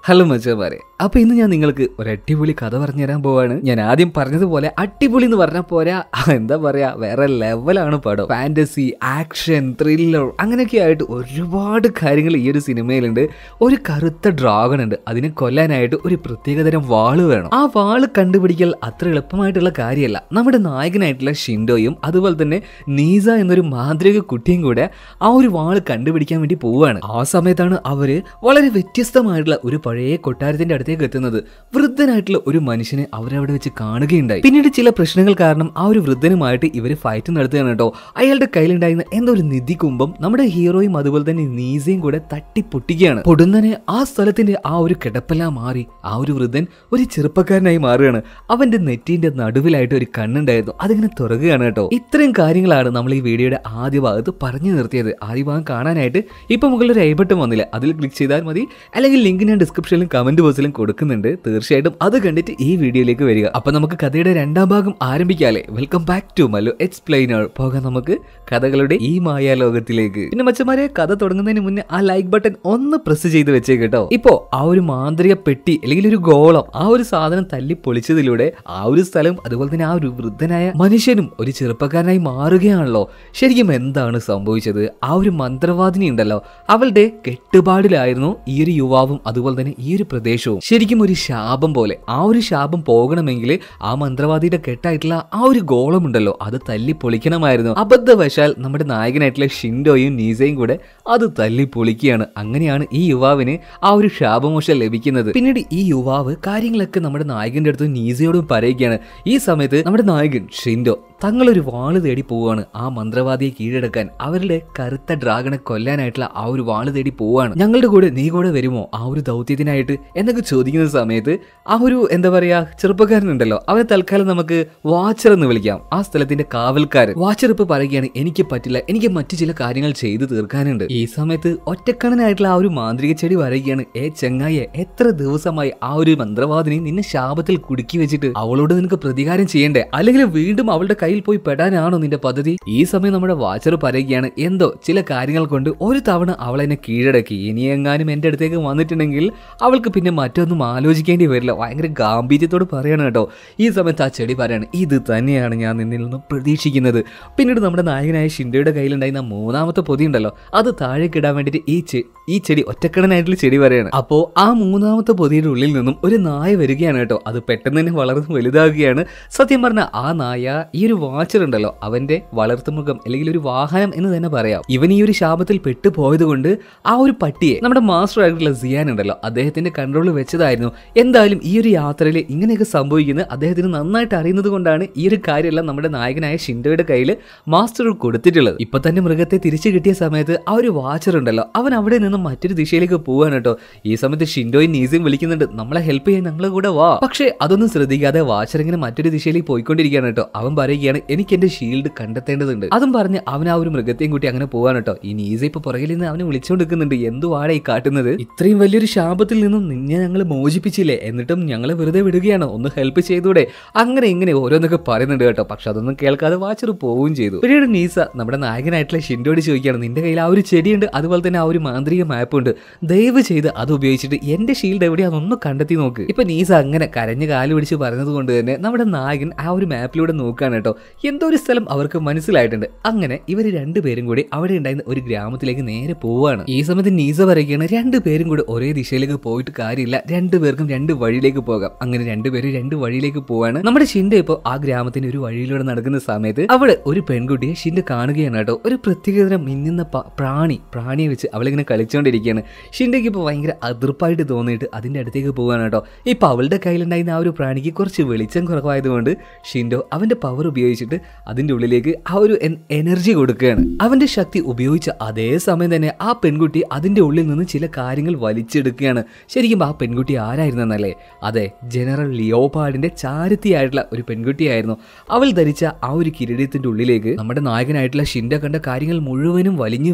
hello മച്ചമാരെ അപ്പൊ ഇന്ന് ഞാൻ നിങ്ങൾക്ക് ഒരു അടിപൊളി കഥ പറഞ്ഞു തരാൻ പോവാണ് ഞാൻ ആദ്യം പറഞ്ഞതുപോലെ അടിപൊളി എന്ന് പറഞ്ഞാൽ പോരാ എന്താ പറയാ വേറെ ലെവലാണ് പടം ഫാന്റസി ആക്ഷൻ ത്രില്ലർ അങ്ങനെയൊക്കെ ആയിട്ട് ഒരുപാട് കാര്യങ്ങൾ ഈ ഒരു സിനിമയിലുണ്ട് ഒരു കറുത്ത ഡ്രാഗൺ ഉണ്ട് അതിനെ കൊല്ലാനായിട്ട് ഒരു പ്രത്യേകതരം വാള് വേണം ആ വാള് കണ്ടുപിടിക്കൽ അത്ര എളുപ്പമായിട്ടുള്ള കാര്യമല്ല നമ്മുടെ നായകനായിട്ടുള്ള ഷിൻഡോയും അതുപോലെ തന്നെ നീസ എന്നൊരു മാന്ത്രിക കുട്ടിയും കൂടെ ആ ഒരു വാള് കണ്ടുപിടിക്കാൻ വേണ്ടി പോവുകയാണ് ആ സമയത്താണ് അവര് വളരെ വ്യത്യസ്തമായിട്ടുള്ള ഒരു പഴയ കൊട്ടാരത്തിന്റെ അടുത്തേക്ക് എത്തുന്നത് വൃദ്ധനായിട്ടുള്ള ഒരു മനുഷ്യനെ അവരവിടെ വെച്ച് കാണുകയുണ്ടായി പിന്നീട് ചില പ്രശ്നങ്ങൾ കാരണം ആ ഒരു വൃദ്ധനുമായിട്ട് ഇവര് ഫൈറ്റ് നടത്തുകയാണ് കേട്ടോ അയാളുടെ കയ്യിലുണ്ടായിരുന്ന എന്തോ ഒരു നിധി കുംഭം നമ്മുടെ ഹീറോയും അതുപോലെ തന്നെ നീസയും കൂടെ തട്ടിപ്പൊട്ടിക്കുകയാണ് പൊടുന്നനെ ആ സ്ഥലത്തിന്റെ ആ ഒരു കിടപ്പെല്ലാം മാറി ആ ഒരു വൃദ്ധൻ ഒരു ചെറുപ്പക്കാരനായി മാറുകയാണ് അവന്റെ നെറ്റിന്റെ നടുവിലായിട്ട് ഒരു കണ്ണുണ്ടായിരുന്നു അതിങ്ങനെ തുറകുകയാണ് കേട്ടോ ഇത്രയും കാര്യങ്ങളാണ് നമ്മൾ ഈ വീഡിയോയുടെ ആദ്യ ഭാഗത്ത് പറഞ്ഞു നിർത്തിയത് ആദ്യ ഭാഗം കാണാനായിട്ട് ഇപ്പൊ മുകളിൽ ഒരു ഐ ബട്ടൺ വന്നില്ല അതിൽ ക്ലിക്ക് ചെയ്താൽ മതി അല്ലെങ്കിൽ ലിങ്ക് ഞാൻ ഡിസ്ക്രിപ്ഷനിലും കമന്റ് ബോക്സിലും കൊടുക്കുന്നുണ്ട് തീർച്ചയായിട്ടും അത് കണ്ടിട്ട് ഈ വീഡിയോയിലേക്ക് വരിക അപ്പൊ നമുക്ക് കഥയുടെ രണ്ടാം ഭാഗം ആരംഭിക്കാല്ലേ welcome back to Mallu explainer പോകാം നമുക്ക് കഥകളുടെ ഈ മായാ ലോകത്തിലേക്ക് പിന്നെ മച്ചമാരെ കഥ തുടങ്ങുന്നതിന് മുന്നേ ആ ലൈക്ക് ബട്ടൺ ഒന്ന് പ്രസ് ചെയ്ത് വെച്ചേ കേട്ടോ ഇപ്പോ ആ ഒരു മാന്ത്രിക പെട്ടി അല്ലെങ്കിൽ ഒരു ഗോളം ആ ഒരു സാധനം തല്ലി പൊളിച്ചതിലൂടെ ആ ഒരു സ്ഥലം അതുപോലെ തന്നെ ആ ഒരു വൃദ്ധനായ മനുഷ്യനും ഒരു ചെറുപ്പക്കാരനായി മാറുകയാണല്ലോ ശരിക്കും എന്താണ് സംഭവിച്ചത് ആ ഒരു മന്ത്രവാദിനി ഉണ്ടല്ലോ അവളുടെ കെട്ടുപാടിലായിരുന്നു ഈ ഒരു യുവാവും അതുപോലെ തന്നെ ഈ ഒരു പ്രദേശവും ശരിക്കും ഒരു ശാപം പോലെ ആ ഒരു ശാപം പോകണമെങ്കിൽ ആ മന്ത്രവാദിയുടെ കെട്ടായിട്ടുള്ള ആ ഒരു ഗോളം ഉണ്ടല്ലോ അത് തല്ലി പൊളിക്കണമായിരുന്നു അബദ്ധവശാൽ നമ്മുടെ നായകനായിട്ടുള്ള ഷിൻഡോയും നീസയും കൂടെ അത് തല്ലി പൊളിക്കുകയാണ് അങ്ങനെയാണ് ഈ യുവാവിന് ആ ഒരു ശാപമോശം ലഭിക്കുന്നത് പിന്നീട് ഈ യുവാവ് കാര്യങ്ങളൊക്കെ നമ്മുടെ നായകന്റെ അടുത്ത് നീസയോടും പറയുകയാണ് ഈ സമയത്ത് നമ്മുടെ നായകൻ ഷിൻഡോ തങ്ങളൊരു വാള് തേടി പോവുകയാണ് ആ മന്ത്രവാദിയെ കീഴടക്കാൻ അവരുടെ കറുത്ത ഡ്രാഗണെ കൊല്ലാനായിട്ടുള്ള ആ ഒരു വാള് തേടി പോവുകയാണ് ഞങ്ങളുടെ കൂടെ നീ കൂടെ വരുമോ ആ ഒരു ദൗത്യത്തിനായിട്ട് എന്നൊക്കെ ചോദിക്കുന്ന സമയത്ത് ആ ഒരു എന്താ പറയാ ചെറുപ്പക്കാരനുണ്ടല്ലോ അവനെ തൽക്കാലം നമുക്ക് വാച്ചർ എന്ന് വിളിക്കാം ആ സ്ഥലത്തിന്റെ കാവൽക്കാരൻ വാച്ചർ ഇപ്പൊ പറയുകയാണ് എനിക്ക് പറ്റില്ല എനിക്ക് മറ്റു ചില കാര്യങ്ങൾ ചെയ്തു തീർക്കാനുണ്ട് ഈ സമയത്ത് ഒറ്റക്കണനായിട്ടുള്ള ആ ഒരു മാന്ത്രിക ചെടി പറയുകയാണ് ഏ ചെങ്ങായെ എത്ര ദിവസമായി ആ ഒരു മന്ത്രവാദിനി നിന്നെ ശാപത്തിൽ കുടുക്കി വെച്ചിട്ട് അവളോട് നിനക്ക് പ്രതികാരം ചെയ്യണ്ടേ അല്ലെങ്കിൽ വീണ്ടും അവളുടെ കയ്യിൽ പോയി പെടാനാണോ നിന്റെ പദ്ധതി ഈ സമയം നമ്മുടെ വാച്ചർ പറയുകയാണ് എന്തോ ചില കാര്യങ്ങൾ കൊണ്ട് ഒരു തവണ അവൾ എന്നെ കീഴടക്കി ഇനി എങ്ങാനും എന്റെ അടുത്തേക്ക് വന്നിട്ടുണ്ടെങ്കിൽ അവൾക്ക് പിന്നെ മറ്റൊന്നും ആലോചിക്കേണ്ടി വരില്ല ഭയങ്കര ഗാംഭീര്യത്തോട് പറയണം കേട്ടോ ഈ സമയത്ത് ആ ചെടി പറയാണ് ഇത് തന്നെയാണ് ഞാൻ നിന്നിൽ നിന്ന് പ്രതീക്ഷിക്കുന്നത് പിന്നീട് നമ്മുടെ നായകനായ ഷിൻഡയുടെ കയ്യിലുണ്ടായിരുന്ന മൂന്നാമത്തെ പൊതി ഉണ്ടല്ലോ അത് താഴേക്ക് ഇടാൻ വേണ്ടിയിട്ട് ഈ ചെ- ഈ ചെടി ഒറ്റക്കടനായിട്ടുള്ള ചെടി പറയാണ് അപ്പോ ആ മൂന്നാമത്തെ പൊതിയുടെ ഉള്ളിൽ നിന്നും ഒരു നായ വരികയാണ് കേട്ടോ അത് പെട്ടെന്ന് തന്നെ വളർന്ന് വലുതാകുകയാണ് സത്യം പറഞ്ഞ ആ നായ ഈ ഒരു വാച്ചർ ഉണ്ടല്ലോ അവന്റെ വളർത്തുമൃഗം അല്ലെങ്കിൽ ഒരു വാഹനം എന്ന് തന്നെ പറയാം ഇവൻ ഈ ഒരു ശാപത്തിൽ പെട്ടുപോയത് കൊണ്ട് ആ ഒരു പട്ടിയെ നമ്മുടെ മാസ്റ്റർ ആയിട്ടുള്ള സിയാൻ ഉണ്ടല്ലോ അദ്ദേഹത്തിന്റെ കൺട്രോളിൽ വെച്ചതായിരുന്നു എന്തായാലും ഈ ഒരു യാത്രയിൽ ഇങ്ങനെയൊക്കെ സംഭവിക്കുന്നത് അദ്ദേഹത്തിന് നന്നായിട്ട് അറിയുന്നത് കൊണ്ടാണ് ഈ ഒരു കാര്യമെല്ലാം നമ്മുടെ നായകനായ ഷിൻഡോയുടെ കയ്യിൽ മാസ്റ്റർ കൊടുത്തിട്ടുള്ളത് ഇപ്പൊ തന്നെ മൃഗത്തെ തിരിച്ചു കിട്ടിയ സമയത്ത് ആ ഒരു വാച്ചർ ഉണ്ടല്ലോ അവൻ അവിടെ നിന്ന് മറ്റൊരു ദിശയിലേക്ക് പോവാണ് കേട്ടോ ഈ സമയത്ത് ഷിൻഡോയും നീസയും വിളിക്കുന്നുണ്ട് നമ്മളെ ഹെൽപ്പ് ചെയ്യാൻ ഞങ്ങളെ കൂടെ വാ പക്ഷേ അതൊന്നും ശ്രദ്ധിക്കാതെ വാച്ചർ ഇങ്ങനെ മറ്റൊരു ദിശയിലേക്ക് പോയിക്കൊണ്ടിരിക്കുകയാണ് കേട്ടോ അവൻ പറയുകയാണ് എനിക്ക് എന്റെ ഷീൽഡ് കണ്ടെത്തേണ്ടതുണ്ട് അതും പറഞ്ഞ് അവൻ ആ ഒരു മൃഗത്തെയും കൂട്ടി അങ്ങനെ പോവാണ് കേട്ടോ ഈ നീസ ഇപ്പൊ പുറകിൽ നിന്ന് അവനെ വിളിച്ചുകൊണ്ടിരിക്കുന്നുണ്ട് എന്തുവാടെ ഈ കാട്ടുന്നത് ഇത്രയും വലിയൊരു ശാപത്തിൽ നിന്നും നിന്നെ ഞങ്ങൾ മോചിപ്പിച്ചില്ലേ എന്നിട്ടും ഞങ്ങളെ വെറുതെ വിടുകയാണ് ഒന്ന് ഹെൽപ്പ് ചെയ്തൂടെ അങ്ങനെ ഇങ്ങനെ ഓരോന്നൊക്കെ പറയുന്നുണ്ട് കേട്ടോ പക്ഷെ അതൊന്നും കേൾക്കാതെ വാച്ചർ പോവുകയും ചെയ്തു പിന്നീട് നീസ നമ്മുടെ നായകനായിട്ടുള്ള ഷിൻഡോട് ചോദിക്കുകയാണ് നിന്റെ കയ്യിൽ ആ ഒരു ചെടിയുണ്ട് അതുപോലെ തന്നെ ആ ഒരു മാന്ത്രിക മാപ്പ് ഉണ്ട് ദയവ് ചെയ്ത് അത് ഉപയോഗിച്ചിട്ട് എന്റെ ഷീൽഡ് എവിടെയാണെന്ന് കണ്ടെത്തി നോക്ക് ഇപ്പൊ നീസ അങ്ങനെ കരഞ്ഞ് കാല് പിടിച്ച് പറഞ്ഞത് കൊണ്ട് തന്നെ നമ്മുടെ നായകൻ ആ ഒരു മാപ്പിലൂടെ നോക്കുകയാണ് കേട്ടോ എന്തോ ഒരു സ്ഥലം അവർക്ക് മനസ്സിലായിട്ടുണ്ട് അങ്ങനെ ഇവർ രണ്ടുപേരും കൂടി അവിടെ ഉണ്ടായിരുന്ന ഒരു ഗ്രാമത്തിലേക്ക് നേരെ പോവാണ് ഈ സമയത്ത് നീസ പറയുകയാണ് രണ്ടുപേരും കൂടി ഒരേ ദിശയിലേക്ക് പോയിട്ട് കാര്യമില്ല രണ്ടുപേർക്കും രണ്ട് വഴിയിലേക്ക് പോകാം അങ്ങനെ രണ്ടുപേരും രണ്ട് വഴിയിലേക്ക് പോവാണ് നമ്മുടെ ഷിൻഡ ഇപ്പോൾ ആ ഗ്രാമത്തിന്റെ ഒരു വഴിയിലൂടെ നടക്കുന്ന സമയത്ത് അവിടെ ഒരു പെൺകുട്ടിയെ ഷിൻഡ കാണുകയാണ് കേട്ടോ ഒരു പ്രത്യേകതരം മിന്നുന്ന പ- പ്രാണി പ്രാണിയെ വെച്ച് അവളിങ്ങനെ കളിച്ചുകൊണ്ടിരിക്കുകയാണ് ഷിൻഡയ്ക്ക് ഇപ്പോൾ ഭയങ്കര അതിർപ്പായിട്ട് തോന്നിയിട്ട് അതിന്റെ അടുത്തേക്ക് പോവാണ് കേട്ടോ ഇപ്പൊ അവളുടെ കയ്യിലുണ്ടായിരുന്ന ആ ഒരു പ്രാണിക്ക് കുറച്ച് വെളിച്ചം കുറവായതുകൊണ്ട് ഷിൻഡോ അവന്റെ പവർ ഉപയോഗിച്ചിട്ട് അതിന്റെ ഉള്ളിലേക്ക് ആ ഒരു എൻ- എനർജി കൊടുക്കുകയാണ് അവന്റെ ശക്തി ഉപയോഗിച്ച അതേ സമയം തന്നെ ആ പെൺകുട്ടി അതിന്റെ ഉള്ളിൽ നിന്ന് ചില കാര്യങ്ങൾ വലിച്ചെടുക്കുകയാണ് ശരിക്കും ആ പെൺകുട്ടി ആരായിരുന്നെന്നല്ലേ അതെ ജനറൽ ലിയോപാഡിന്റെ ചാരിത്തിയായിട്ടുള്ള ഒരു പെൺകുട്ടിയായിരുന്നു അവൾ ധരിച്ച ആ ഒരു കിരീടത്തിന്റെ ഉള്ളിലേക്ക് നമ്മുടെ നായകനായിട്ടുള്ള ഷിൻഡ കണ്ട കാര്യങ്ങൾ മുഴുവനും വലിഞ്ഞു വരികയാണ്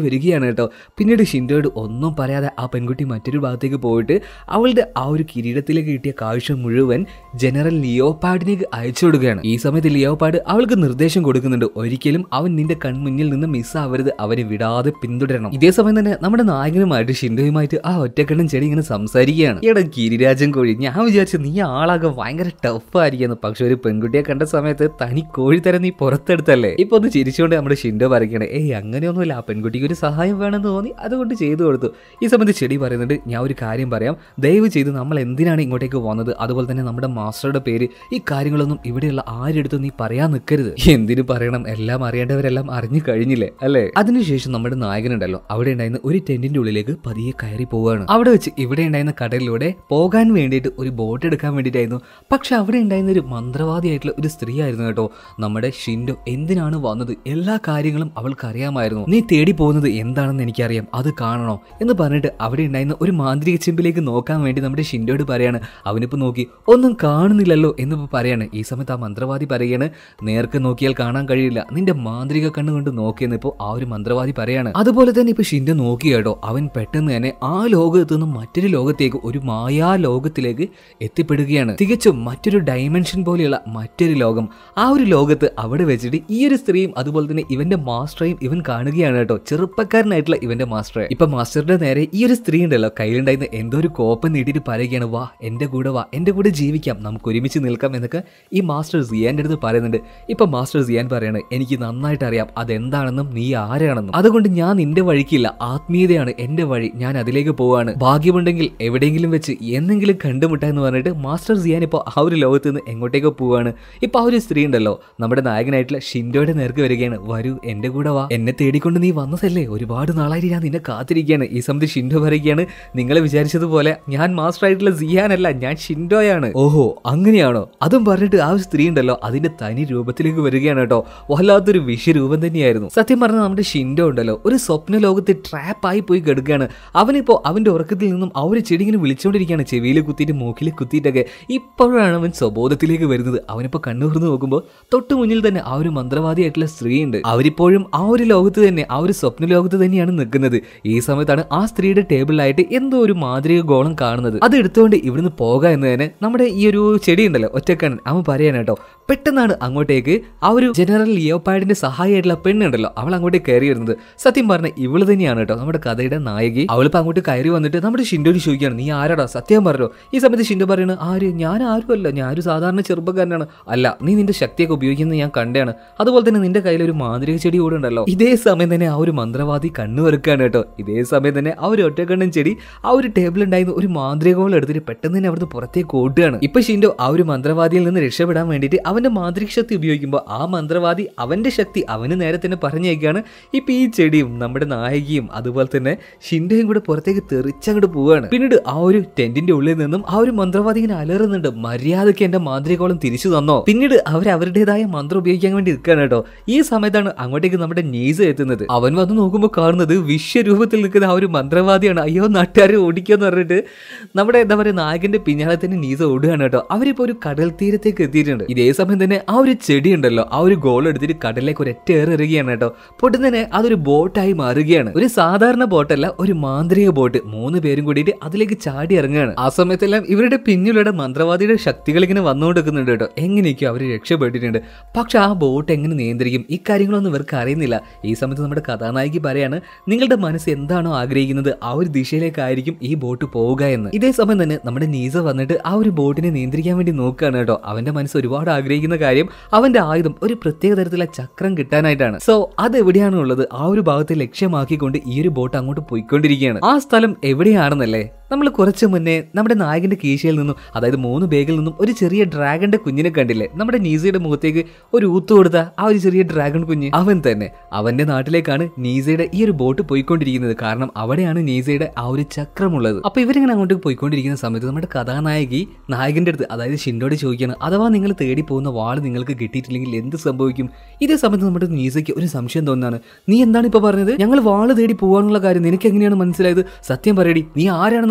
കേട്ടോ പിന്നീട് ഷിൻഡോയോട് ഒന്നും പറയാതെ ആ പെൺകുട്ടി മറ്റൊരു ഭാഗത്തേക്ക് പോയിട്ട് അവളുടെ ആ ഒരു കിരീടത്തിലേക്ക് കിട്ടിയ കാഴ്ച മുഴുവൻ ജനറൽ ലിയോപാഡിനേക്ക് അയച്ചു കൊടുക്കുകയാണ് ഈ സമയത്ത് ലിയോപാഡ് അവൾക്ക് നിർദ്ദേശം കൊടുക്കുന്നുണ്ട് ഒരിക്കലും അവൻ നിന്റെ കൺമുന്നിൽ നിന്ന് മിസ്സാവരുത് അവനെ വിടാതെ പിന്തുടരണം ഇതേ സമയം തന്നെ നമ്മുടെ നായകനുമായിട്ട് ഷിൻഡോയുമായിട്ട് ആ ഒറ്റക്കണ്ണൻ ചെടി ഇങ്ങനെ സംസാരിക്കുകയാണ് എടാ ഗിരിരാജൻ കോഴി ഞാൻ വിചാരിച്ചു നീ ആളാകെ ഭയങ്കര ടഫായിരിക്കുന്നു പക്ഷെ ഒരു പെൺകുട്ടിയെ കണ്ട സമയത്ത് തനി കോഴി തരം നീ പുറത്തെടുത്തല്ലേ ഇപ്പൊ ഒന്ന് ചിരിച്ചുകൊണ്ട് നമ്മുടെ ഷിൻഡോ പറയുകയാണ് ഏയ് അങ്ങനെയൊന്നുമില്ല ആ പെൺകുട്ടിക്ക് ഒരു സഹായം വേണമെന്ന് തോന്നി അതുകൊണ്ട് ചെയ്തു കൊടുത്തു ഈ സമയത്ത് ചെടി പറയുന്നുണ്ട് ഞാൻ ഒരു കാര്യം പറയാം ദയവ് ചെയ്ത് നമ്മൾ എന്തിനാണ് ഇങ്ങോട്ടേക്ക് വന്നത് അതുപോലെ തന്നെ നമ്മുടെ മാസ്റ്ററുടെ പേര് ഈ കാര്യങ്ങളൊന്നും ഇവിടെയുള്ള ആരെടുത്ത് നീ പറയാൻ നിൽക്കരുത് എന്തിനു പറയണം എല്ലാം അറിയേണ്ടവരെല്ലാം അറിഞ്ഞു കഴിഞ്ഞില്ലേ അല്ലേ അതിനുശേഷം നമ്മുടെ നായകനുണ്ടല്ലോ അവിടെ ഉണ്ടായിരുന്ന ഒരു ടെന്റിന്റെ ഉള്ളിലേക്ക് പതിയെ കയറി പോവുകയാണ് അവിടെ വെച്ച് ഇവിടെ ഉണ്ടായിരുന്ന കടലിലൂടെ പോകാൻ വേണ്ടിയിട്ട് ഒരു ബോട്ട് എടുക്കാൻ വേണ്ടിയിട്ടായിരുന്നു പക്ഷെ അവിടെ ഉണ്ടായിരുന്ന ഒരു മന്ത്രവാദിയായിട്ടുള്ള ഒരു സ്ത്രീ ആയിരുന്നു കേട്ടോ നമ്മുടെ ഷിൻഡോ എന്തിനാണ് വന്നത് എല്ലാ കാര്യങ്ങളും അവൾക്ക് അറിയാമായിരുന്നു നീ തേടി പോകുന്നത് എന്താണെന്ന് എനിക്കറിയാം അത് കാണണോ എന്ന് പറഞ്ഞിട്ട് അവിടെ ഉണ്ടായിരുന്ന ഒരു മാന്ത്രിക ചെമ്പിലേക്ക് നോക്കാൻ വേണ്ടി നമ്മുടെ ഷിൻഡോയോട് പറയാണ് അവനിപ്പോ നോക്കി ഒന്നും കാണുന്നില്ലല്ലോ എന്നിപ്പോ പറയാണ് ഈ സമയത്ത് ആ മന്ത്രവാദി പറയുകയാണ് നേർക്ക് നോക്കിയാൽ കാണാൻ കഴിയില്ല നിന്റെ മാന്ത്രിക കണ്ണ് കൊണ്ട് നോക്കിയെന്ന് ഇപ്പോൾ ആ ഒരു മന്ത്രവാദി പറയാണ് അതുപോലെ തന്നെ ഇപ്പൊ ഷിൻഡോ നോക്കി കേട്ടോ അവൻ പെട്ടെന്ന് തന്നെ ആ ലോകത്ത് നിന്ന് മറ്റൊരു ലോകത്തേക്ക് ഒരു മായാ ലോകത്തിലേക്ക് എത്തിപ്പെടുകയാണ് തികച്ചും മറ്റൊരു ഡൈമെൻഷൻ പോലെയുള്ള മറ്റൊരു ലോകം ആ ഒരു ലോകത്ത് അവിടെ വെച്ചിട്ട് ഈ ഒരു സ്ത്രീയും അതുപോലെ തന്നെ ഇവന്റെ മാസ്റ്ററെയും ഇവൻ കാണുകയാണ് കേട്ടോ ചെറുപ്പക്കാരനായിട്ടുള്ള ഇവന്റെ മാസ്റ്ററെ ഇപ്പൊ മാസ്റ്ററുടെ നേരെ ഈ ഒരു സ്ത്രീ ഉണ്ടല്ലോ കയ്യിലുണ്ടായിരുന്ന എന്തോ ഒരു കോപ്പം നീട്ടിയിട്ട് പറയുകയാണ് വാ എന്റെ കൂടെ വാ എന്റെ കൂടെ ജീവിക്കാം നമുക്ക് ഒരുമിച്ച് നിൽക്കാം എന്നൊക്കെ ഈ മാസ്റ്റർ സിയാന്റെ അടുത്ത് പറയുന്നുണ്ട് ഇപ്പൊ മാസ്റ്റർ സിയാൻ പറയാണ് എനിക്ക് നന്നായിട്ട് അറിയാം അതെന്താണെന്നും നീ ആരാണെന്നും അതുകൊണ്ട് ഞാൻ നിന്റെ വഴിക്കില്ല ആത്മീയതയാണ് എന്റെ വഴി ഞാൻ അതിലേക്ക് പോവാണ് ഭാഗ്യമുണ്ടെങ്കിൽ എവിടെയെങ്കിലും വെച്ച് എന്നെങ്കിലും കണ്ടുമുട്ടാ എന്ന് പറഞ്ഞിട്ട് മാസ്റ്റർ സിയാൻ ഇപ്പോൾ ആ ഒരു ലോകത്ത് നിന്ന് എങ്ങോട്ടേക്കോ പോവാണ് ഇപ്പൊ ആ ഒരു സ്ത്രീ ഉണ്ടല്ലോ നമ്മുടെ നായകനായിട്ടുള്ള ഷിൻഡോയുടെ നേർക്ക് വരികയാണ് വരൂ എന്റെ കൂടെ വാ എന്നെ തേടിക്കൊണ്ട് നീ വന്നതല്ലേ ഒരുപാട് നാളായിട്ട് ഞാൻ നിന്നെ കാത്തിരിക്കുകയാണ് ഈ സമയത്ത് ഷിൻഡോ പറയുകയാണ് നിങ്ങൾ വിചാരിച്ചതുപോലെ ഞാൻ മാസ്റ്റർ ആയിട്ടുള്ള സിയാനല്ല ഞാൻ ഷിൻഡോയാണ് ഓഹോ അങ്ങനെയാണോ അതും പറഞ്ഞിട്ട് ആ ഒരു സ്ത്രീ ഉണ്ടല്ലോ അതിന്റെ തനി രൂപത്തിലേക്ക് വരികയാണ് കേട്ടോ വല്ലാത്തൊരു വിഷരൂപം തന്നെയായിരുന്നു സത്യം പറഞ്ഞാൽ നമ്മുടെ ഷിൻഡോ ഉണ്ടല്ലോ ഒരു സ്വപ്ന ലോകത്ത് ട്രാപ്പായി പോയി കിടക്കുകയാണ് അവനിപ്പോ അവന്റെ ഉറക്കത്തിൽ നിന്നും ആ ഒരു ചെടി ഇങ്ങനെ വിളിച്ചുകൊണ്ടിരിക്കുകയാണ് ചെവിയിൽ കുത്തിയിട്ട് മൂക്കിൽ കുത്തിയിട്ടൊക്കെ ഇപ്പോഴാണ് അവൻ സ്വബോധത്തിലേക്ക് വരുന്നത് അവനിപ്പോ കണ്ണുർന്ന് നോക്കുമ്പോൾ തൊട്ട് മുന്നിൽ തന്നെ ആ ഒരു മന്ത്രവാദിയായിട്ടുള്ള സ്ത്രീ ഉണ്ട് അവരിപ്പോഴും ആ ഒരു ലോകത്ത് തന്നെ ആ ഒരു സ്വപ്ന ലോകത്ത് തന്നെയാണ് നിൽക്കുന്നത് ഈ സമയത്താണ് ആ സ്ത്രീയുടെ ടേബിളിലായിട്ട് എന്തോ ഒരു മാന്ത്രിക ഗോളം കാണുന്നത് അത് എടുത്തുകൊണ്ട് ഇവിടുന്ന് പോകാം എന്ന് തന്നെ നമ്മുടെ ഈ ഒരു ചെടി ഉണ്ടല്ലോ ഒറ്റക്കണ്ണൻ അവൻ പറയാണ് കേട്ടോ പെട്ടെന്നാണ് അങ്ങോട്ടേക്ക് ആ ഒരു ജനറൽ ലിയോപാഡിന്റെ സഹായമായിട്ടുള്ള പെണ്ണുണ്ടല്ലോ അവൾ അങ്ങോട്ടേക്ക് കയറി വരുന്നത് സത്യം പറഞ്ഞ ഇവള് തന്നെയാണ് കേട്ടോ നമ്മുടെ കഥയുടെ നായകി അവളിപ്പോ അങ്ങോട്ട് കയറി വന്നിട്ട് നമ്മുടെ ഷിൻഡോട് ചോദിക്കുകയാണ് നീ ആരാടാ സത്യം പറഞ്ഞോ ഈ സമയത്ത് ഷിൻഡോ പറയണ ആര് ഞാൻ ആരുമല്ല ഞാനൊരു സാധാരണ ചെറുപ്പക്കാരനാണ് അല്ല നീ നിന്റെ ശക്തിയൊക്കെ ഉപയോഗിക്കുന്നത് ഞാൻ കണ്ടാണ് അതുപോലെ തന്നെ നിന്റെ കയ്യിൽ ഒരു മാന്ത്രിക ചെടി കൂടെ ഉണ്ടല്ലോ ഇതേ സമയം തന്നെ ആ ഒരു മന്ത്രവാദി കണ്ണു വെറുക്കാണ് കേട്ടോ ഇതേ സമയം തന്നെ ആ ഒരു ഒറ്റക്കണ്ണൻ ചെടി ആ ഒരു ടേബിൾ ഉണ്ടായിരുന്ന ഒരു മാന്ത്രിക ഗോൾ എടുത്തിട്ട് പെട്ടെന്ന് തന്നെ അവിടുന്ന് പുറത്തേക്ക് ഓടുകയാണ് ഇപ്പൊ ഷിൻഡോ ആ ഒരു മന്ത്രവാദിയിൽ നിന്ന് രക്ഷപ്പെടാൻ വേണ്ടിയിട്ട് അവന്റെ മാന്ത്രിക ശക്തി ഉപയോഗിക്കുമ്പോൾ ആ മന്ത്രവാദി അവന്റെ ശക്തി അവന് നേരെ തന്നെ പറഞ്ഞേക്കാണ് ഇപ്പൊ ഈ ചെടിയും നമ്മുടെ നായകിയും അതുപോലെ തന്നെ ഷിൻഡോയും കൂടെ പുറത്തേക്ക് തെറിച്ചങ്ങോട്ട് പോവാണ് പിന്നീട് ആ ഒരു ടെന്റിന്റെ ഉള്ളിൽ നിന്നും ആ ഒരു മന്ത്രവാദി ഇങ്ങനെ അലറുന്നുണ്ട് മര്യാദയ്ക്ക് എന്റെ മാന്ത്രികോളം തിരിച്ചു തന്നോ പിന്നീട് അവർ അവരുടേതായ മന്ത്രം ഉപയോഗിക്കാൻ വേണ്ടി നിൽക്കുകയാണ് കേട്ടോ ഈ സമയത്താണ് അങ്ങോട്ടേക്ക് നമ്മുടെ നീസ് എത്തുന്നത് അവൻ വന്ന് നോക്കുമ്പോൾ കാണുന്നത് വിശ്വരൂപത്തിൽ നിൽക്കുന്ന ആ ഒരു മന്ത്രവാദിയാണ് അയ്യോ നാട്ടുകാരെ ഓടിക്കാന്ന് പറഞ്ഞിട്ട് നമ്മുടെ എന്താ പറയുക നായകന്റെ പിന്നാലെ തന്നെ നീസ ഓടുകയാണ് കേട്ടോ അവരിപ്പോ ഒരു കടൽ തീരത്തേക്ക് എത്തിയിട്ടുണ്ട് ഇതേ സമയം തന്നെ ആ ഒരു ചെടി ഉണ്ടല്ലോ ആ ഒരു ഗോൾ എടുത്തിട്ട് കടലിലേക്ക് ഒരു ഒറ്റ ഏറ് എറിയുകയാണ് കേട്ടോ പൊട്ടുന്ന തന്നെ അതൊരു ബോട്ടായി മാറുകയാണ് ഒരു സാധാരണ ബോട്ടല്ല ഒരു മാന്ത്രിക ബോട്ട് മൂന്ന് പേരും കൂടിയിട്ട് അതിലേക്ക് ചാടി ഇറങ്ങുകയാണ് ആ സമയത്തെല്ലാം ഇവരുടെ പിന്നിലുള്ള മന്ത്രവാദിയുടെ ശക്തികൾ ഇങ്ങനെ വന്നുകൊണ്ടിരിക്കുന്നുണ്ട് കേട്ടോ എങ്ങനെയൊക്കെയോ അവർ രക്ഷപ്പെട്ടിട്ടുണ്ട് പക്ഷെ ആ ബോട്ട് എങ്ങനെ നിയന്ത്രിക്കും ഇക്കാര്യങ്ങളൊന്നും ഇവർക്ക് അറിയുന്നില്ല ഈ സമയത്ത് നമ്മുടെ കഥാനായിക പറയാണ് നിങ്ങളുടെ മനസ്സ് എന്താണോ ആഗ്രഹിക്കുന്നത് ആ ഒരു ദിശയിലേക്കായിരിക്കും ഈ ബോട്ട് പോവുക എന്ന് ഇതേ സമയം തന്നെ നമ്മുടെ നീസ വന്നിട്ട് ആ ഒരു ബോട്ടിനെ നിയന്ത്രിക്കാൻ വേണ്ടി നോക്കുകയാണ് കേട്ടോ അവന്റെ മനസ്സ് ഒരുപാട് ആഗ്രഹിക്കുന്ന കാര്യം അവന്റെ ആയുധം ഒരു പ്രത്യേക തരത്തിലുള്ള ചക്രം കിട്ടാനായിട്ടാണ് സോ അത് എവിടെയാണ് ഉള്ളത് ആ ഒരു ഭാഗത്തെ ലക്ഷ്യമാക്കിക്കൊണ്ട് ഈ ഒരു ബോട്ട് അങ്ങോട്ട് പോയിക്കൊണ്ടിരിക്കുകയാണ് ആ സ്ഥലം എവിടെയാണെന്നല്ലേ നമ്മൾ കുറച്ച് മുന്നേ നമ്മുടെ നായകന്റെ കീശയിൽ നിന്നും അതായത് മൂന്ന് ബേഗിൽ നിന്നും ഒരു ചെറിയ ഡ്രാഗന്റെ കുഞ്ഞിനെ കണ്ടില്ലേ നമ്മുടെ നീസയുടെ മുഖത്തേക്ക് ഒരു ഊത്ത് കൊടുത്ത ആ ഒരു ചെറിയ ഡ്രാഗൺ കുഞ്ഞ് അവൻ തന്നെ അവന്റെ നാട്ടിലേക്കാണ് നീസയുടെ ഈ ഒരു ബോട്ട് പോയിക്കൊണ്ടിരിക്കുന്നത് കാരണം അവിടെയാണ് നീസയുടെ ആ ഒരു ചക്രമുള്ളത് അപ്പൊ ഇവരിങ്ങനെ അങ്ങോട്ട് പോയിക്കൊണ്ടിരിക്കുന്ന സമയത്ത് നമ്മുടെ കഥാനായകി നായകന്റെ അടുത്ത് അതായത് ഷിൻഡോട് ചോദിക്കുകയാണ് അഥവാ നിങ്ങൾ തേടി പോകുന്ന വാള് നിങ്ങൾക്ക് കിട്ടിയിട്ടില്ലെങ്കിൽ എന്ത് സംഭവിക്കും ഇതേ സമയത്ത് നമ്മുടെ നീസയ്ക്ക് ഒരു സംശയം തോന്നുന്നതാണ് നീ എന്താണ് ഇപ്പൊ പറഞ്ഞത് ഞങ്ങൾ വാള് തേടി പോകാനുള്ള കാര്യം നിനക്ക് എങ്ങനെയാണ് മനസ്സിലായത് സത്യം പറയടി നീ ആരാണെന്നൊക്കെ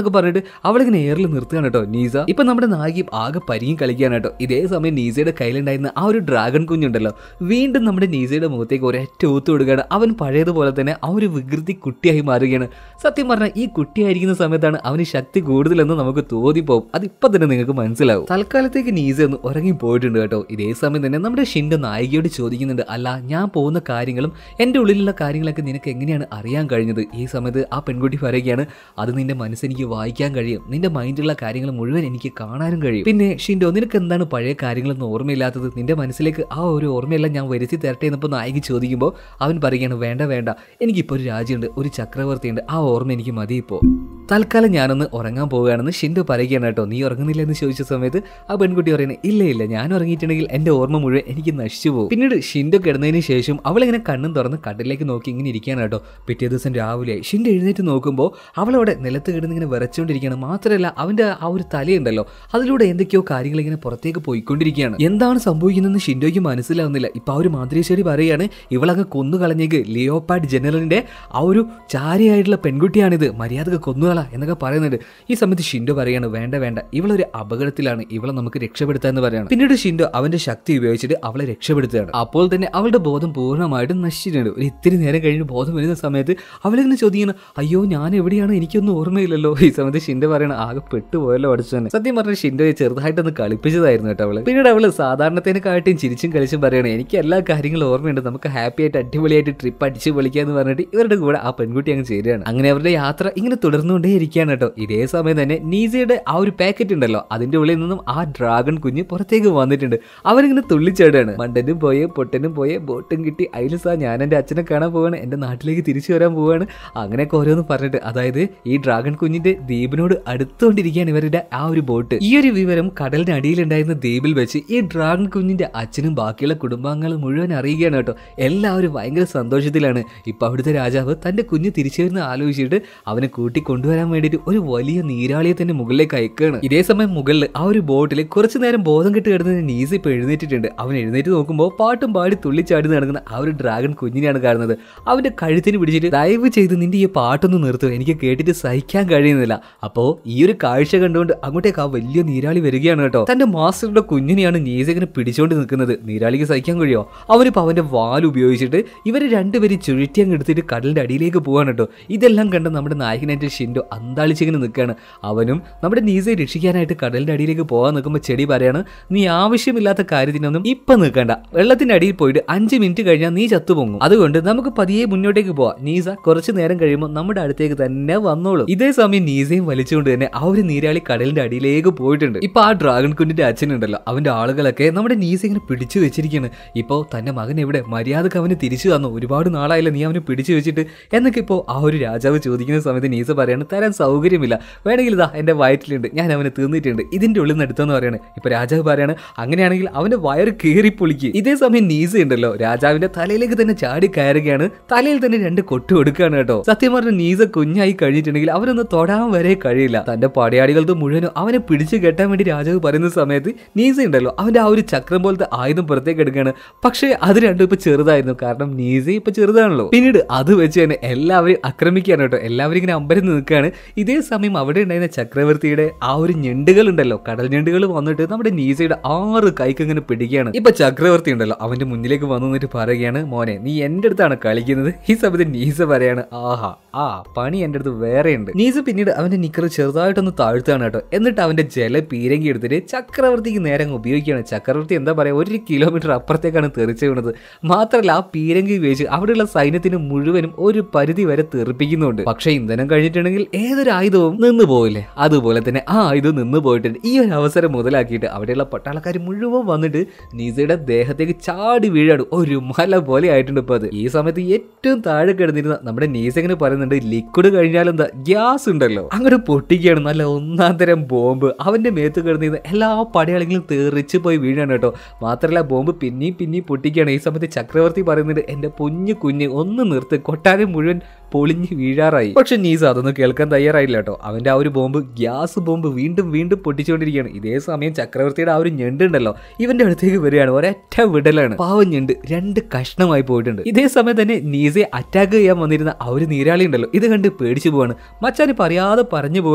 എന്നൊക്കെ പറഞ്ഞിട്ട് അവളിങ്ങനെ എയറിൽ നിർത്തുകയാണ് കേട്ടോ നീസ ഇപ്പൊ നമ്മുടെ നായികയും ആകെ പരിയും കളിക്കുകയാണ് കേട്ടോ ഇതേ സമയം നീസയുടെ കയ്യിലുണ്ടായിരുന്ന ആ ഒരു ഡ്രാഗൺ കുഞ്ഞുണ്ടല്ലോ വീണ്ടും നമ്മുടെ നീസയുടെ മുഖത്തേക്ക് ഒരൊറ്റ ഊത്ത് കൊടുക്കുകയാണ് അവൻ പഴയതുപോലെ തന്നെ ആ ഒരു വികൃതി കുട്ടിയായി മാറുകയാണ് സത്യം പറഞ്ഞാൽ ഈ കുട്ടിയായിരിക്കുന്ന സമയത്താണ് അവന് ശക്തി കൂടുതലെന്ന് നമുക്ക് തോന്നിപ്പോവും അതിപ്പോ തന്നെ നിങ്ങൾക്ക് മനസ്സിലാവും തൽക്കാലത്തേക്ക് നീസ ഒന്ന് ഉറങ്ങി പോയിട്ടുണ്ട് കേട്ടോ ഇതേ സമയം തന്നെ നമ്മുടെ ഷിൻഡോ നായികയോട് ചോദിക്കുന്നുണ്ട് അല്ല ഞാൻ പോകുന്ന കാര്യങ്ങളും എൻ്റെ ഉള്ളിലുള്ള കാര്യങ്ങളൊക്കെ നിനക്ക് എങ്ങനെയാണ് അറിയാൻ കഴിഞ്ഞത് ഈ സമയത്ത് ആ പെൺകുട്ടി പറയുകയാണ് അത് നിന്റെ മനസ്സെനിക്ക് വായിക്കാൻ കഴിയും നിന്റെ മൈൻഡിലുള്ള കാര്യങ്ങൾ മുഴുവൻ എനിക്ക് കാണാനും കഴിയും പിന്നെ ഷിൻഡോ നിനക്ക് എന്താണ് പഴയ കാര്യങ്ങളൊന്നും ഓർമ്മയില്ലാത്തത് നിന്റെ മനസ്സിലേക്ക് ആ ഒരു ഓർമ്മയെല്ലാം ഞാൻ വരുത്തി തരട്ടെ എന്നപ്പോൾ നായിക ചോദിക്കുമ്പോൾ അവൻ പറയുകയാണ് വേണ്ട വേണ്ട എനിക്കിപ്പോൾ ഒരു രാജ്യമുണ്ട് ഒരു ചക്രവർത്തിയുണ്ട് ആ ഓർമ്മ എനിക്ക് മതി ഇപ്പോൾ തൽക്കാലം ഞാനൊന്ന് ഉറങ്ങാൻ പോവുകയാണെന്ന് ഷിൻഡോ പറയുകയാണ് കേട്ടോ നീ ഉറങ്ങുന്നില്ല എന്ന് ചോദിച്ച സമയത്ത് ആ പെൺകുട്ടി പറയുന്നത് ഇല്ല ഇല്ല ഞാൻ ഉറങ്ങിയിട്ടുണ്ടെങ്കിൽ എൻ്റെ ഓർമ്മ മുഴുവൻ എനിക്ക് നശിച്ചു പോകും പിന്നീട് ഷിൻഡോ കിടന്നതിന് ശേഷം അവളിങ്ങനെ കണ്ണും തുറന്ന് കടലിലേക്ക് നോക്കി ഇങ്ങനെ ഇരിക്കുകയാണ് കേട്ടോ പിറ്റേ ദിവസം രാവിലെയായി ഷിൻഡോ എഴുന്നേറ്റ് നോക്കുമ്പോൾ അവളവിടെ നിലത്ത് കിടന്ന് ഇങ്ങനെ വിറച്ചുകൊണ്ടിരിക്കുകയാണ് മാത്രമല്ല അവൻ്റെ ആ ഒരു തലയുണ്ടല്ലോ അതിലൂടെ എന്തൊക്കെയോ കാര്യങ്ങൾ ഇങ്ങനെ പുറത്തേക്ക് പോയിക്കൊണ്ടിരിക്കുകയാണ് എന്താണ് സംഭവിക്കുന്നതെന്ന് ഷിൻഡോയ്ക്ക് മനസ്സിലാവുന്നില്ല ഇപ്പൊ ആ ഒരു മാന്ത്രികശ്ശേരി പറയുകയാണ് ഇവളങ്ങ് കൊന്നു കളഞ്ഞേക്ക് ലിയോപാഡ് ജനറലിന്റെ ആ ഒരു ചാരിയായിട്ടുള്ള പെൺകുട്ടിയാണിത് മര്യാദക്ക് കൊന്നുകള എന്നൊക്കെ പറയുന്നുണ്ട് ഈ സമയത്ത് ഷിൻഡോ പറയാണ് വേണ്ട വേണ്ട ഇവളൊരു അപകടത്തിലാണ് ഇവളെ നമുക്ക് രക്ഷപ്പെടുത്താന്ന് പറയാണ് പിന്നീട് ഷിൻഡോ അവന്റെ ശക്തി ഉപയോഗിച്ചിട്ട് അവളെ രക്ഷപ്പെടുത്തുകയാണ് അപ്പോൾ തന്നെ അവളുടെ ബോധം പൂർണ്ണമായിട്ടും നശിച്ചിട്ടുണ്ട് ഒരു ഇത്തിരി നേരം കഴിഞ്ഞ് ബോധം വരുന്ന സമയത്ത് അവളിങ്ങനെ ചോദിക്കണം അയ്യോ ഞാൻ എവിടെയാണ് എനിക്കൊന്നും ഓർമ്മയില്ലല്ലോ ഈ സമയത്ത് ഷിൻഡോ പറയണ ആകെ പെട്ടുപോയല്ലോ അടിച്ചു സത്യം പറഞ്ഞ ഷിൻഡോയെ ചെറുതായിട്ടൊന്ന് കളിപ്പിച്ചതായിരുന്നു കേട്ടോ അവള് പിന്നീട് അവള് സാധാരണത്തേനെക്കാട്ടിയും ചിരിച്ചും കളിച്ചും പറയണേ എനിക്ക് എല്ലാ കാര്യങ്ങളും ഓർമ്മയുണ്ട് നമുക്ക് ഹാപ്പി ആയിട്ട് അടിപൊളിയായിട്ട് ട്രിപ്പ് അടിച്ച് പൊളിക്കാന്ന് പറഞ്ഞിട്ട് ഇവരുടെ കൂടെ ആ പെൺകുട്ടി അങ്ങ് ചേരുകയാണ് അങ്ങനെ അവരുടെ യാത്ര ഇങ്ങനെ തുടർന്നുകൊണ്ടേ ഇരിക്കുകയാണ് കേട്ടോ ഇതേ സമയം തന്നെ നീസയുടെ ആ ഒരു പാക്കറ്റ് ഉണ്ടല്ലോ അതിന്റെ ഉള്ളിൽ നിന്നും ആ ഡ്രാഗൺ കുഞ്ഞ് പുറത്തേക്ക് വന്നിട്ടുണ്ട് അവരിങ്ങനെ തുള്ളിച്ചാടുകയാണ് മണ്ടനും പോയേ പൊട്ടനും പോയേ ബോട്ടും കിട്ടി അതിൽ സാ ഞാൻ എൻ്റെ അച്ഛനെ കാണാൻ പോവാണ് എൻ്റെ നാട്ടിലേക്ക് തിരിച്ചു വരാൻ പോവാണ് അങ്ങനെയൊക്കെ ഓരോന്ന് പറഞ്ഞിട്ട് അതായത് ഈ ഡ്രാഗൺ കുഞ്ഞിന്റെ ദ്വീപിനോട് അടുത്തുകൊണ്ടിരിക്കുകയാണ് ഇവരുടെ ആ ഒരു ബോട്ട് ഈ ഒരു വിവരം കടലിന് അടിയിലുണ്ടായിരുന്ന ദ്വീപിൽ വെച്ച് ഈ ഡ്രാഗൺ കുഞ്ഞിന്റെ അച്ഛനും ബാക്കിയുള്ള കുടുംബാംഗങ്ങളും മുഴുവൻ അറിയുകയാണ് കേട്ടോ എല്ലാവരും ഭയങ്കര സന്തോഷത്തിലാണ് ഇപ്പൊ അവിടുത്തെ രാജാവ് തന്റെ കുഞ്ഞ് തിരിച്ചു വരുന്ന ആലോചിച്ചിട്ട് അവനെ കൂട്ടി കൊണ്ടുവരാൻ വേണ്ടിയിട്ട് ഒരു വലിയ നീരാളിയെ തന്നെ മുകളിലേക്ക് അയക്കുകയാണ് ഇതേ സമയം മുകളിൽ ആ ഒരു ബോട്ടിൽ കുറച്ചു നേരം ബോധം കെട്ട് കിടന്ന നീസ് ഇപ്പൊ എഴുന്നേറ്റിട്ടുണ്ട് അവൻ എഴുന്നേറ്റ് നോക്കുമ്പോൾ പാട്ടും പാടി തുള്ളിച്ചാടി നടക്കുന്ന ആ ഒരു ഡ്രാഗൺ കുഞ്ഞിനെയാണ് കാണുന്നത് അവന്റെ കഴുത്തിന് പിടിച്ചിട്ട് ദയവ് ചെയ്ത് നിന്റെ ഈ പാട്ടൊന്ന് നിർത്തുക എനിക്ക് കേട്ടിട്ട് സഹിക്കാൻ കഴിയുന്നില്ല അപ്പോ ഈ ഒരു കാഴ്ച കണ്ടുകൊണ്ട് അങ്ങോട്ടേക്ക് ആ വലിയ നീരാളി വരികയാണ് കേട്ടോ തന്റെ മാസ്റ്ററുടെ കുഞ്ഞിനെയാണ് നീസ ഇങ്ങനെ പിടിച്ചോണ്ട് നിൽക്കുന്നത് നീരാളിക്ക് സഹിക്കാൻ കഴിയോ അവനിപ്പോ അവന്റെ വാൽ ഉപയോഗിച്ചിട്ട് ഇവര് രണ്ടുപേരും ചുഴറ്റി അങ്ങ് എടുത്തിട്ട് കടലിന്റെ അടിയിലേക്ക് പോവാണ് കേട്ടോ ഇതെല്ലാം കണ്ട് നമ്മുടെ നായകനായിട്ട് ഷിൻഡോ അന്താളിച്ചിങ്ങനെ നിൽക്കുകയാണ് അവനും നമ്മുടെ നീസയെ രക്ഷിക്കാനായിട്ട് കടലിന്റെ അടിയിലേക്ക് പോകാൻ നിൽക്കുമ്പോൾ ചെടി പറയാണ് നീ ആവശ്യമില്ലാത്ത കാര്യത്തിനൊന്നും ഇപ്പൊ നിൽക്കണ്ട വെള്ളത്തിന്റെ അടിയിൽ പോയിട്ട് അഞ്ച് മിനിറ്റ് കഴിഞ്ഞാൽ നീ ചത്തുപൊങ്ങും അതുകൊണ്ട് നമുക്ക് പതിയെ മുന്നോട്ടേക്ക് പോവാം നീസ കുറച്ചു നേരം കഴിയുമ്പോൾ നമ്മുടെ അടുത്തേക്ക് തന്നെ വന്നോളും ഇതേ സമയം നീസയും വലിച്ചുകൊണ്ട് തന്നെ ആ ഒരു നീരാളി കടലിന്റെ അടിയിലേക്ക് പോയിട്ടുണ്ട് ഇപ്പൊ ആ ഡ്രാഗൺ കുഞ്ഞിന്റെ അച്ഛനുണ്ടല്ലോ അവന്റെ ആളുകളൊക്കെ നമ്മുടെ നീസ ഇങ്ങനെ പിടിച്ചു വെച്ചിരിക്കുകയാണ് ഇപ്പോ തന്റെ മകൻ എവിടെ മര്യാദക്ക് അവന് തിരിച്ചു തന്നു ഒരുപാട് നാളായില്ല നീ അവനെ പിടിച്ചു വെച്ചിട്ട് എന്നൊക്കെ ഇപ്പോൾ ആ ഒരു രാജാവ് ചോദിക്കുന്ന സമയത്ത് നീസ പറയാണ് തരാൻ സൗകര്യമില്ല വേണമെങ്കിൽ ഇതാ എന്റെ വയറ്റിലുണ്ട് ഞാൻ അവനെ തീർന്നിട്ടുണ്ട് ഇതിന്റെ ഉള്ളിൽ നിന്ന് എടുത്തെന്ന് പറയാണ് ഇപ്പൊ രാജാവ് പറയാണ് അങ്ങനെയാണെങ്കിൽ അവന്റെ വയറ് കീറി പൊളിക്ക് ഇതേ സമയം നീസ ഉണ്ടല്ലോ രാജാവിന്റെ തലയിലേക്ക് തന്നെ ചാടി കയറുകയാണ് തലയിൽ തന്നെ രണ്ട് കൊട്ടു കൊടുക്കുകയാണ് കേട്ടോ സത്യം പറഞ്ഞ നീസ കുഞ്ഞായി കഴിഞ്ഞിട്ടുണ്ടെങ്കിൽ അവനൊന്ന് തൊടാൻ വരെ കഴിയില്ല തന്റെ പടയാളികൾക്ക് മുഴുവനും അവനെ പിടിച്ചു കെട്ടാൻ വേണ്ടി രാജാവ് പറയുന്ന സമയത്ത് നീസ ഉണ്ടല്ലോ അവന്റെ ആ ഒരു ചക്രം പോലത്തെ ആയുധം പുറത്തേക്ക് എടുക്കുകയാണ് പക്ഷേ അത് രണ്ടും ഇപ്പൊ ചെറുതായിരുന്നു കാരണം നീസ ഇപ്പൊ ചെറുതാണല്ലോ പിന്നീട് അത് വെച്ച് തന്നെ എല്ലാവരും ആക്രമിക്കുകയാണ് കേട്ടോ എല്ലാവരും ഇങ്ങനെ അമ്പരന്ന് നിൽക്കുകയാണ് ഇതേ സമയം അവിടെ ഉണ്ടായിരുന്ന ചക്രവർത്തിയുടെ ആ ഒരു ഞെണ്ടുകൾ ഉണ്ടല്ലോ കടൽ ഞെണ്ടുകൾ വന്നിട്ട് നമ്മുടെ നീസയുടെ ആറ് കൈക്ക് ഇങ്ങനെ പിടിക്കുകയാണ് ഇപ്പൊ ചക്രവർത്തി ഉണ്ടല്ലോ അവന്റെ മുന്നിലേക്ക് വന്നു നിന്നിട്ട് പറയുകയാണ് മോനെ നീ എന്റെ അടുത്താണ് കളിക്കുന്നത് ഈ സമയത്ത് നീസ പറയാണ് ആഹാ ആ പണി എന്റെ അടുത്ത് വേറെ ഉണ്ട് നീസ പിന്നീട് അവന്റെ നിക്കർ ചെറുതായിട്ടൊന്ന് താഴ്ത്താണ് കേട്ടോ എന്നിട്ട് അവന്റെ ജല പീരങ്കി എടുത്തിട്ട് ചക്രവർത്തിക്ക് നേരെ അങ്ങ് ഉപയോഗിക്കുകയാണ് ചക്രവർത്തി എന്താ പറയാ ഒരു കിലോമീറ്റർ അപ്പുറത്തേക്കാണ് തെറിച്ചു വീണത് മാത്രമല്ല ആ പീരങ്കി ഉപയോഗിച്ച് അവിടെയുള്ള സൈന്യത്തിന് മുഴുവനും ഒരു പരിധി വരെ തെറിപ്പിക്കുന്നുണ്ട് പക്ഷേ ഇന്ധനം കഴിഞ്ഞിട്ടുണ്ടെങ്കിൽ ഏതൊരു ആയുധവും നിന്ന് പോയില്ലേ അതുപോലെ തന്നെ ആ ആയുധം നിന്ന് പോയിട്ടുണ്ട് ഈ ഒരു അവസരം മുതലാക്കിയിട്ട് അവിടെയുള്ള പട്ടാളക്കാർ മുഴുവൻ വന്നിട്ട് നീസയുടെ ദേഹത്തേക്ക് ചാടി വീഴാണ് ഒരു മല പോലെ ആയിട്ടുണ്ട് ഇപ്പൊ അത് ഈ സമയത്ത് ഏറ്റവും താഴെ കിടന്നിരുന്ന നമ്മുടെ നീസ ഇങ്ങനെ പറയുന്നുണ്ട് ലിക്വിഡ് കഴിഞ്ഞാൽ എന്താ ഗ്യാസ് ഉണ്ടല്ലോ അങ്ങോട്ട് പൊട്ടിക്കുകയാണ് നല്ല ഒന്നാം തരം ബോംബ് അവന്റെ മേത്ത് കിടന്നിരുന്ന എല്ലാ പടയാളികളും തെറിച്ച് പോയി വീഴാണ് കേട്ടോ മാത്രമല്ല ബോംബ് പിന്നെയും പിന്നെയും പൊട്ടിക്കുകയാണ് ഈ സമയത്ത് ചക്രവർത്തി പറയുന്നുണ്ട് എന്റെ പൊഞ്ഞു കുഞ്ഞ് ഒന്ന് നിർത്ത് കൊട്ടാരം മുഴുവൻ പൊളിഞ്ഞ് വീഴാറായി പക്ഷെ നീസ അതൊന്നും കേൾക്കാൻ തയ്യാറായില്ല കേട്ടോ അവന്റെ ആ ഒരു ബോംബ് ഗ്യാസ് ബോംബ് വീണ്ടും വീണ്ടും പൊട്ടിച്ചുകൊണ്ടിരിക്കുകയാണ് ഇതേ സമയം ചക്രവർത്തിയുടെ ആ ഒരു ഞെണ്ടുണ്ടല്ലോ ഇവന്റെ അടുത്തേക്ക് വരികയാണ് ഒരൊറ്റ വിടലാണ് പാവം ഞെണ്ട് രണ്ട് കഷ്ണമായി പോയിട്ടുണ്ട് ഇതേ സമയം തന്നെ നീസയെ അറ്റാക്ക് ചെയ്യാൻ വന്നിരുന്ന ആ ഒരു നീരാളി ഉണ്ടല്ലോ ഇത് കണ്ട് പേടിച്ചു പോവാണ് മച്ചാൻ ഇപ്പൊ അറിയാതെ പറഞ്ഞു പോവാണ്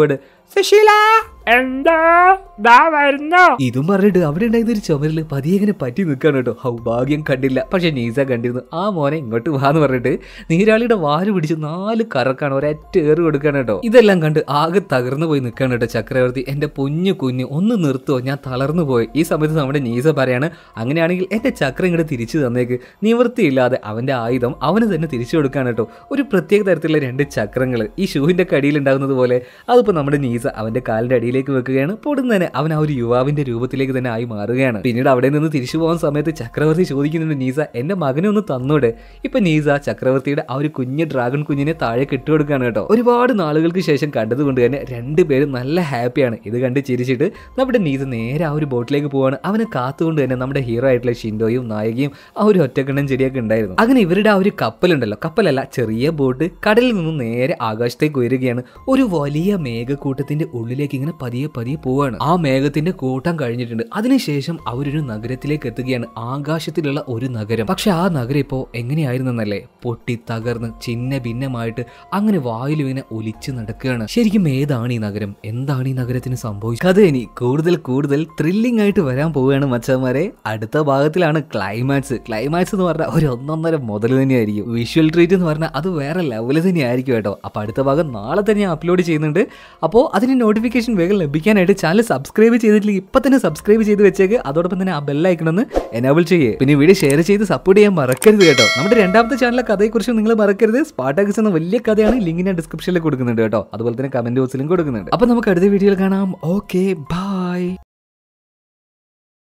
സുശീല എന്താ ദാ വരുന്നോ ഇതും പറഞ്ഞിട്ട് അവിടെ ഉണ്ടായിരുന്ന ഒരു ചുമരില് പതിയെ ഇങ്ങനെ പറ്റി നിൽക്കാണ് കേട്ടോ ഹൗ ഭാഗ്യം കണ്ടില്ല പക്ഷെ നീസ കണ്ടിരുന്നു ആ മോനെ ഇങ്ങോട്ട് വാന്ന് പറഞ്ഞിട്ട് നീരാളിയുടെ വാല് പിടിച്ച് നാല് കറക്കാണ് ഒരൊറ്റ ഏറ് കൊടുക്കാണ് കേട്ടോ ഇതെല്ലാം കണ്ട് ആകെ തകർന്നു പോയി നിൽക്കാണ് കേട്ടോ ചക്രവർത്തി എന്റെ പൊന്നു കുഞ്ഞ് ഒന്ന് നിർത്തുവോ ഞാൻ തളർന്നു പോയി ഈ സമയത്ത് നമ്മുടെ നീസ പറയാണ് അങ്ങനെയാണെങ്കിൽ എന്റെ ചക്രം ഇങ്ങോട്ട് തിരിച്ചു തന്നേക്ക് നിവൃത്തിയില്ലാതെ അവന്റെ ആയുധം അവന് തന്നെ തിരിച്ചു കൊടുക്കാണ് കേട്ടോ ഒരു പ്രത്യേക തരത്തിലുള്ള രണ്ട് ചക്രങ്ങൾ ഈ ഷൂവിന്റെ കടിയിൽ ഉണ്ടാകുന്നത് പോലെ അതിപ്പോ നമ്മുടെ നീസ അവന്റെ കാലിന്റെ അടിയിലേക്ക് വെക്കുകയാണ് പൊടുന്നതിന് അവൻ ആ ഒരു യുവാവിന്റെ രൂപത്തിലേക്ക് തന്നെ ആയി മാറുകയാണ് പിന്നീട് അവിടെ നിന്ന് തിരിച്ചു പോകുന്ന സമയത്ത് ചക്രവർത്തി ചോദിക്കുന്നുണ്ട് നീസ എന്റെ മകനെ ഒന്ന് തന്നൂടെ ഇപ്പൊ നീസ ചക്രവർത്തിയുടെ ആ ഒരു കുഞ്ഞ് ഡ്രാഗൺ കുഞ്ഞിനെ താഴെ കെട്ടുകൊടുക്കാണ് കേട്ടോ ഒരുപാട് നാളുകൾക്ക് ശേഷം കണ്ടതുകൊണ്ട് തന്നെ രണ്ടുപേരും നല്ല ഹാപ്പിയാണ് ഇത് കണ്ട് ചിരിച്ചിട്ട് നമ്മുടെ നീസ നേരെ ആ ഒരു ബോട്ടിലേക്ക് പോവാണ് അവനെ കാത്തുകൊണ്ട് തന്നെ നമ്മുടെ ഹീറോ ആയിട്ടുള്ള ഷിൻഡോയും നായകയും ആ ഒരു ഒറ്റക്കണ്ണൻ ചെടിയൊക്കെ ഉണ്ടായിരുന്നു അങ്ങനെ ഇവരുടെ ആ ഒരു കപ്പലുണ്ടല്ലോ കപ്പലല്ല ചെറിയ ബോട്ട് കടലിൽ നിന്നും നേരെ ആകാശത്തേക്ക് ഉയരുകയാണ് ഒരു വലിയ മേഘക്കൂട്ടത്തിന്റെ ഉള്ളിലേക്ക് ഇങ്ങനെ പതിയെ പതിയെ പോവാണ് ആ മേഘത്തിന്റെ കൂട്ടം കഴിഞ്ഞിട്ടുണ്ട് അതിനുശേഷം അവരൊരു നഗരത്തിലേക്ക് എത്തുകയാണ് ആകാശത്തിലുള്ള ഒരു നഗരം പക്ഷെ ആ നഗരം ഇപ്പോ എങ്ങനെയായിരുന്നെന്നല്ലേ പൊട്ടി തകർന്ന് ചിന്ന ഭിന്നമായിട്ട് അങ്ങനെ വായിൽ ഇങ്ങനെ ഒലിച്ചു നടക്കുകയാണ് ശരിക്കും ഏതാണ് ഈ നഗരം എന്താണ് ഈ നഗരത്തിന് സംഭവിച്ചത് കഥ ഇനി കൂടുതൽ കൂടുതൽ ത്രില്ലിംഗ് ആയിട്ട് വരാൻ പോവുകയാണ് മച്ചന്മാരെ അടുത്ത ഭാഗത്തിലാണ് ക്ലൈമാക്സ് ക്ലൈമാക്സ് എന്ന് പറഞ്ഞാൽ ഒരു ഒന്നൊന്നര മുതൽ തന്നെയായിരിക്കും വിഷ്വൽ ട്രീറ്റ് എന്ന് പറഞ്ഞാൽ അത് വേറെ ലെവൽ തന്നെയായിരിക്കും കേട്ടോ അപ്പോൾ അടുത്ത ഭാഗം നാളെ തന്നെ ഞാൻ അപ്ലോഡ് ചെയ്യുന്നുണ്ട് അപ്പോൾ അതിന് നോട്ടിഫിക്കേഷൻ വേഗം ലഭിക്കാനായിട്ട് ചാനൽ സബ്സ്ക്രൈബ് ചെയ്തിട്ടില്ലെങ്കിൽ ഇപ്പം തന്നെ സബ്സ്ക്രൈബ് ചെയ്ത് വെച്ചേക്ക് അതോടൊപ്പം തന്നെ ആ ബെല്ലൈക്കണമെന്ന് എനാബിൾ ചെയ്യേ പിന്നെ വീഡിയോ ഷെയർ ചെയ്ത് സപ്പോർട്ട് ചെയ്യാൻ മറക്കരുത് കേട്ടോ നമ്മുടെ രണ്ടാമത്തെ ചാനലിലെ കഥയെക്കുറിച്ച് നിങ്ങൾ മറക്കരുത് സ്പാട്ടാക്സ് എന്ന വലിയ കഥയാണ് ലിങ്ക് ഞാൻ ഡിസ്ക്രിപ്ഷനിൽ കൊടുക്കുന്നുണ്ട് കേട്ടോ അതുപോലെ തന്നെ കമന്റ് ബോക്സിലും കൊടുക്കുന്നുണ്ട് അപ്പോൾ നമുക്ക് അടുത്ത വീഡിയോയിൽ കാണാം ഓക്കെ ബൈ